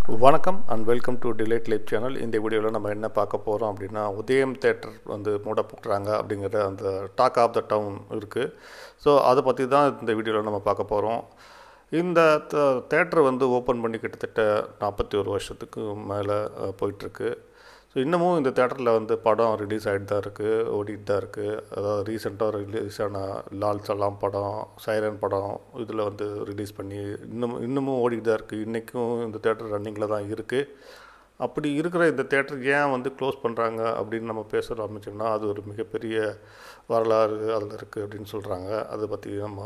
வணக்கம் and welcome to delight life channel இந்த வீடியோவில் நம்ம என்ன பார்க்க போகிறோம் அப்படின்னா உதயம் தேட்டர் வந்து மூட போட்டுறாங்க அப்படிங்கிற அந்த டாக் ஆஃப் த டவுன் இருக்குது ஸோ அதை பற்றி தான் இந்த வீடியோவில் நம்ம பார்க்க போகிறோம் இந்த தேட்டர் வந்து ஓப்பன் பண்ணி கிட்டத்தட்ட நாற்பத்தி ஒரு வருஷத்துக்கு மேலே போயிட்டுருக்கு ஸோ இன்னமும் இந்த தேட்டரில் வந்து படம் ரிலீஸ் ஆகிட்டு தான் இருக்குது ஓடிட்டு தான் இருக்குது அதாவது ரீசெண்டாக ரிலீஸ் ஆன லால் சலாம் படம் சைரன் படம் இதில் வந்து ரிலீஸ் பண்ணி இன்னும் இன்னமும் ஓடிட்டு தான் இருக்குது இன்றைக்கும் இந்த தேட்டர் ரன்னிங்கில் தான் இருக்குது அப்படி இருக்கிற இந்த தேட்டர் ஏன் வந்து க்ளோஸ் பண்ணுறாங்க அப்படின்னு நம்ம பேச ஆரம்பிச்சோம்னா அது ஒரு மிகப்பெரிய வரலாறு அதில் இருக்குது அப்படின்னு சொல்கிறாங்க அதை பற்றி நம்ம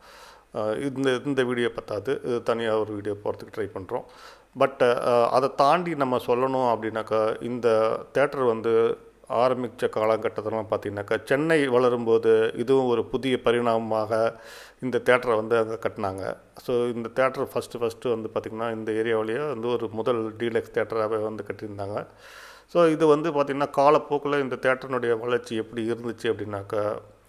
இந்த இந்த வீடியோ பத்தாது இது தனியாக ஒரு வீடியோ போகிறதுக்கு ட்ரை பண்ணுறோம் பட் அதை தாண்டி நம்ம சொல்லணும் அப்படின்னாக்கா இந்த தேட்டர் வந்து ஆரம்பித்த காலகட்டத்திலாம் பார்த்திங்கனாக்கா சென்னை வளரும்போது இதுவும் ஒரு புதிய பரிணாமமாக இந்த தேட்டரை வந்து அங்கே கட்டினாங்க ஸோ இந்த தேட்டர் ஃபஸ்ட்டு ஃபஸ்ட்டு வந்து பார்த்திங்கன்னா இந்த ஏரியாவிலேயே வந்து ஒரு முதல் டீலக்ஸ் தேட்டராகவே வந்து கட்டியிருந்தாங்க ஸோ இது வந்து பார்த்திங்கன்னா காலப்போக்கில் இந்த தேட்டரினுடைய வளர்ச்சி எப்படி இருந்துச்சு அப்படின்னாக்கா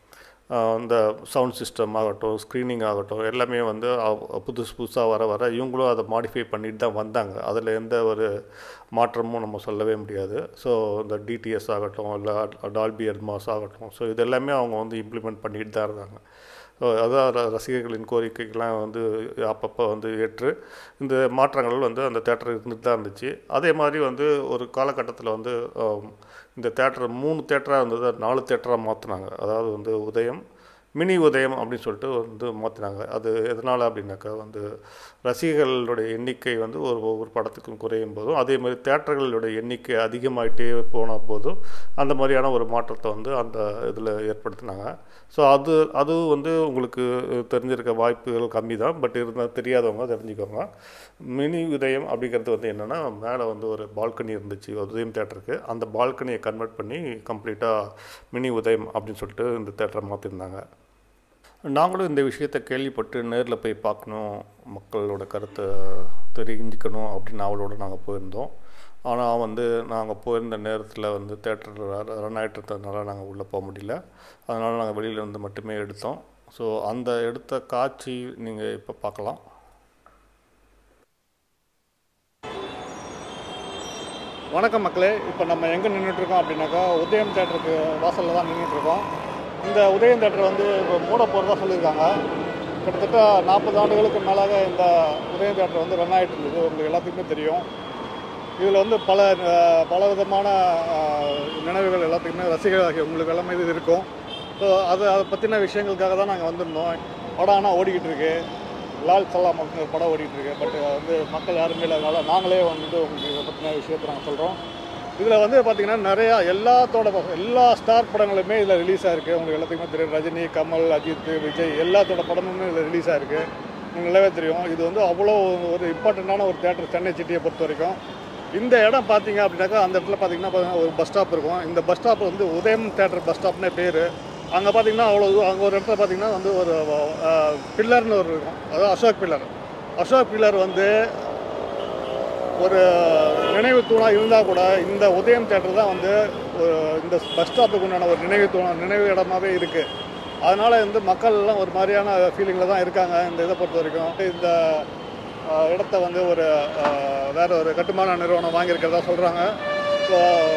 இந்த சவுண்ட் சிஸ்டம் ஆகட்டும் ஸ்க்ரீனிங் ஆகட்டும் எல்லாமே வந்து புதுசு புதுசாக வர வர இவங்களும் அதை மாடிஃபை பண்ணிட்டு தான் வந்தாங்க அதில் எந்த ஒரு மாற்றமும் நம்ம சொல்லவே முடியாது ஸோ இந்த டிடிஎஸ் ஆகட்டும் இல்லை டால்பி எட்மாஸ் ஆகட்டும் ஸோ இது எல்லாமே அவங்க வந்து இம்ப்ளிமெண்ட் பண்ணிட்டு தான் இருந்தாங்க ஸோ அதான் ரசிகர்களின் கோரிக்கைக்கெலாம் வந்து அப்பப்போ வந்து ஏற்று இந்த மாற்றங்கள் வந்து அந்த தேட்டர் இருந்துட்டு தான் இருந்துச்சு அதே மாதிரி வந்து ஒரு காலகட்டத்தில் வந்து இந்த தேட்டர் மூணு தேட்டராக இருந்தது நாலு தேட்டராக மாற்றினாங்க அதாவது வந்து உதயம் மினி உதயம் அப்படின்னு சொல்லிட்டு வந்து மாற்றினாங்க அது எதனால் அப்படின்னாக்கா வந்து ரசிகர்களுடைய எண்ணிக்கை வந்து ஒரு ஒவ்வொரு படத்துக்கும் குறையும் போதும் அதே மாதிரி தேட்டர்களுடைய எண்ணிக்கை அதிகமாகிட்டே போன போதும் அந்த மாதிரியான ஒரு மாற்றத்தை வந்து அந்த இதில் ஏற்படுத்தினாங்க ஸோ அது அது வந்து உங்களுக்கு தெரிஞ்சிருக்க வாய்ப்புகள் கம்மி தான் பட் இருந்தால் தெரியாதவங்க தெரிஞ்சுக்கோங்க மினி உதயம் அப்படிங்கிறது வந்து என்னென்னா மேலே வந்து ஒரு பால்கனி இருந்துச்சு உதயம் தேட்டருக்கு அந்த பால்கனியை கன்வெர்ட் பண்ணி கம்ப்ளீட்டாக மினி உதயம் அப்படின்னு சொல்லிட்டு இந்த தேட்டரை மாற்றிருந்தாங்க நாங்களும் இந்த விஷயத்தை கேள்விப்பட்டு நேரில் போய் பார்க்கணும் மக்களோட கருத்தை தெரிஞ்சுக்கணும் அப்படின்னு அவளோட நாங்கள் போயிருந்தோம் ஆனால் வந்து நாங்கள் போயிருந்த நேரத்தில் வந்து தேட்டர் ரன் ஆகிட்டு இருந்ததுனால நாங்கள் உள்ளே போக முடியல அதனால் நாங்கள் வெளியிலேருந்து மட்டுமே எடுத்தோம் ஸோ அந்த எடுத்த காட்சி நீங்கள் இப்போ பார்க்கலாம் வணக்கம் மக்களே இப்போ நம்ம எங்கே நின்றுட்டுருக்கோம் அப்படின்னாக்கா உதயம் தேட்டருக்கு வாசலில் தான் நின்றுட்டுருக்கோம் இந்த உதயம் தேட்டர் வந்து இப்போ மூட போகிறதா சொல்லியிருக்காங்க கிட்டத்தட்ட நாற்பது ஆண்டுகளுக்கு மேலாக இந்த உதயம் தேட்டர் வந்து ரன் ஆகிட்டு இருந்தது உங்களுக்கு எல்லாத்துக்குமே தெரியும் இதில் வந்து பல பல விதமான நினைவுகள் எல்லாத்துக்குமே ரசிகர்களாகிய உங்களுக்கு எல்லாமே இது இருக்கும் ஸோ அது அதை பற்றின விஷயங்களுக்காக தான் நாங்கள் வந்திருந்தோம் படம் ஆனால் ஓடிக்கிட்டு இருக்கு லால் சலாம் அப்படிங்கிற படம் ஓடிட்டு இருக்கு பட் வந்து மக்கள் யாருமே இல்லாதனால நாங்களே வந்து உங்களுக்கு இதை பற்றின விஷயத்தை நாங்கள் சொல்கிறோம் இதில் வந்து பார்த்திங்கன்னா நிறையா எல்லாத்தோட எல்லா ஸ்டார் படங்களுமே இதில் ரிலீஸ் ஆகிருக்கு உங்களுக்கு எல்லாத்துக்குமே தெரியும் ரஜினி கமல் அஜித் விஜய் எல்லாத்தோட படமுமே இதில் ரிலீஸ் ஆகிருக்கு உங்களுக்கு நல்லாவே தெரியும் இது வந்து அவ்வளோ ஒரு இம்பார்ட்டண்ட்டான ஒரு தேட்டர் சென்னை சிட்டியை பொறுத்த வரைக்கும் இந்த இடம் பார்த்தீங்க அப்படின்னாக்கா அந்த இடத்துல பார்த்தீங்கன்னா ஒரு பஸ் ஸ்டாப் இருக்கும் இந்த பஸ் ஸ்டாப் வந்து உதயம் தேட்டர் பஸ் ஸ்டாப்னே பேர் அங்கே பார்த்தீங்கன்னா அவ்வளோ அங்கே ஒரு இடத்துல பார்த்தீங்கன்னா வந்து ஒரு பில்லர்னு ஒரு இருக்கும் அதாவது அசோக் பில்லர் அசோக் பில்லர் வந்து ஒரு நினைவு தூணாக இருந்தால் கூட இந்த உதயம் தேட்டர் தான் வந்து இந்த பஸ் ஸ்டாப்புக்கு உண்டான ஒரு நினைவு தூணம் நினைவு இடமாவே இருக்குது அதனால் வந்து மக்கள் எல்லாம் ஒரு மாதிரியான ஃபீலிங்கில் தான் இருக்காங்க இந்த இதை பொறுத்த வரைக்கும் இந்த இடத்த வந்து ஒரு வேற ஒரு கட்டுமான நிறுவனம் வாங்கியிருக்கிறதா சொல்கிறாங்க ஸோ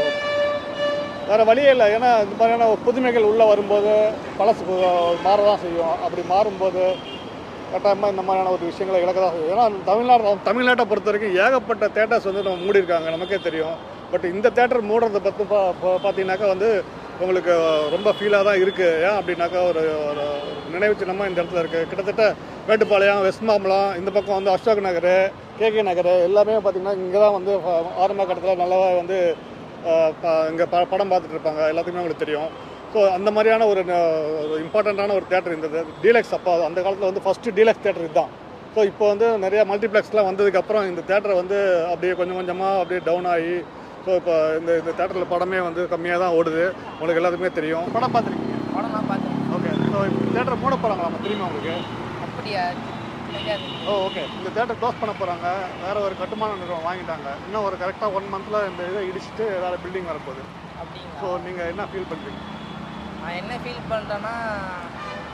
வேறு வழியே இல்லை ஏன்னா இந்த மாதிரியான புதுமைகள் உள்ளே வரும்போது பழசு மாற தான் செய்யும் அப்படி மாறும்போது கட்டாயமாக இந்த மாதிரியான ஒரு விஷயங்களை இழக்க தான் செய்யும் ஏன்னா தமிழ்நாடு தமிழ்நாட்டை பொறுத்த வரைக்கும் ஏகப்பட்ட தேட்டர்ஸ் வந்து நம்ம மூடியிருக்காங்க நமக்கே தெரியும் பட் இந்த தேட்டர் மூடுறதை பற்றி பா பார்த்தீங்கன்னாக்கா வந்து உங்களுக்கு ரொம்ப ஃபீலாக தான் இருக்குது ஏன் அப்படின்னாக்கா ஒரு ஒரு நினைவு சின்னமாக இந்த இடத்துல இருக்குது கிட்டத்தட்ட மேட்டுப்பாளையம் வெஸ்ட் மாம்பலம் இந்த பக்கம் வந்து அசோக் நகர் கேகே நகர் எல்லாமே பார்த்திங்கன்னா இங்கே தான் வந்து ஆரம்ப கட்டத்தில் நல்லா வந்து இங்கே ப படம் பார்த்துட்டு இருப்பாங்க எல்லாத்துக்குமே உங்களுக்கு தெரியும் ஸோ அந்த மாதிரியான ஒரு இம்பார்ட்டண்ட்டான ஒரு தேட்டர் இருந்தது டீலக்ஸ் அப்போ அந்த காலத்தில் வந்து ஃபஸ்ட்டு டீலக்ஸ் தேட்டர் இதுதான் ஸோ இப்போ வந்து நிறைய மல்டிப்ளெக்ஸ்லாம் வந்ததுக்கப்புறம் இந்த தேட்டரை வந்து அப்படியே கொஞ்சம் கொஞ்சமாக அப்படியே டவுன் ஆகி ஸோ இப்போ இந்த இந்த தேட்டரில் படமே வந்து கம்மியாக தான் ஓடுது உங்களுக்கு எல்லாத்துக்குமே தெரியும் படம் பார்த்துருக்கீங்க படம்லாம் பார்த்துருக்கேன் ஓகே ஸோ இந்த தேட்டரை மூட போகிறாங்களா தெரியுமா உங்களுக்கு அப்படியா தெரியாது ஓ ஓகே இந்த தேட்டர் க்ளோஸ் பண்ண போகிறாங்க வேறு ஒரு கட்டுமான நிறுவனம் வாங்கிட்டாங்க இன்னும் ஒரு கரெக்டாக ஒன் மந்தில் இந்த இதை இடிச்சிட்டு வேறு பில்டிங் வரப்போகுது ஸோ அப்படிங்களா நீங்கள் என்ன ஃபீல் பண்ணுறீங்க நான் என்ன ஃபீல் பண்ணுறேன்னா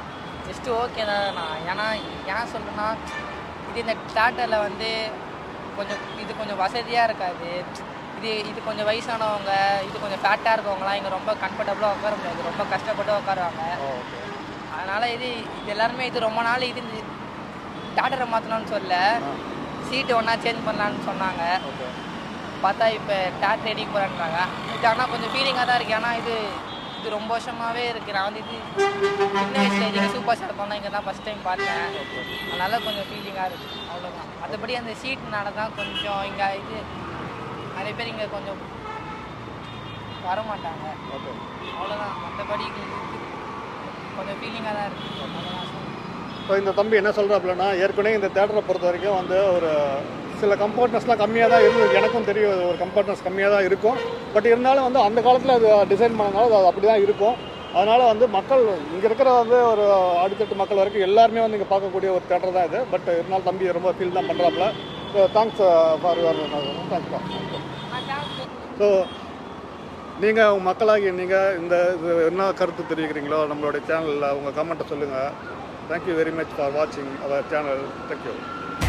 ஜஸ்ட்டு ஓகே தான் நான் ஏன்னா ஏன் சொல்கிறேன்னா இது இந்த தேட்டரில் வந்து கொஞ்சம் இது கொஞ்சம் வசதியாக இருக்காது இது இது கொஞ்சம் வயசானவங்க இது கொஞ்சம் ஃபேட்டாக இருக்கவங்களாம் இங்கே ரொம்ப கம்ஃபர்டபுளாக உட்கார முடியாது ரொம்ப கஷ்டப்பட்டு உட்காருவாங்க ஓகே அதனால் இது இது எல்லாருமே இது ரொம்ப நாள் இது டாக்டரை மாற்றணும்னு சொல்ல சீட்டு ஒன்றா சேஞ்ச் பண்ணலான்னு சொன்னாங்க ஓகே பார்த்தா இப்போ டேட் ரெடிக்கு போகிறேன்றாங்க இது ஆனால் கொஞ்சம் ஃபீலிங்காக தான் இருக்குது ஆனால் இது இது ரொம்ப வருஷமாகவே இருக்குது நான் வந்து இது சின்ன வயசில் இதுக்கு சூப்பர் ஸ்டார் பண்ண இங்கே தான் ஃபஸ்ட் டைம் பார்த்தேன் அதனால் கொஞ்சம் ஃபீலிங்காக இருக்குது அவ்வளோதான் மற்றபடி அந்த சீட்னால தான் கொஞ்சம் இங்கே இது நிறைய பேர் இங்கே கொஞ்சம் வர மாட்டாங்க ஓகே அவ்வளோதான் மற்றபடி கொஞ்சம் ஃபீலிங்காக தான் இருக்குது அவ்வளோதான் இப்போ இந்த தம்பி என்ன சொல்கிறாப்புலன்னா ஏற்கனவே இந்த தேட்டரை பொறுத்த வரைக்கும் வந்து ஒரு சில கம்ஃபர்ட்னஸ்லாம் கம்மியாக தான் இருந்தது எனக்கும் தெரியும் அது ஒரு கம்ஃபர்ட்னஸ் கம்மியாக தான் இருக்கும் பட் இருந்தாலும் வந்து அந்த காலத்தில் அது டிசைன் பண்ணனால அது அப்படி தான் இருக்கும் அதனால் வந்து மக்கள் இங்கே இருக்கிற வந்து ஒரு அடுத்தட்டு மக்கள் வரைக்கும் எல்லாருமே வந்து இங்கே பார்க்கக்கூடிய ஒரு தேட்டர் தான் இது பட் இருந்தாலும் தம்பி ரொம்ப ஃபீல் தான் பண்ணுறாப்புல தேங்க்ஸ் ஃபார் யுவர் தேங்க்ஸ்ப்பா ஸோ நீங்கள் உங்கள் மக்களாகி நீங்கள் இந்த இது என்ன கருத்து தெரிவிக்கிறீங்களோ நம்மளுடைய சேனலில் உங்கள் கமெண்ட்டை சொல்லுங்கள் தேங்க்யூ வெரி மச் ஃபார் வாட்சிங் அவர் சேனல் தேங்க்யூ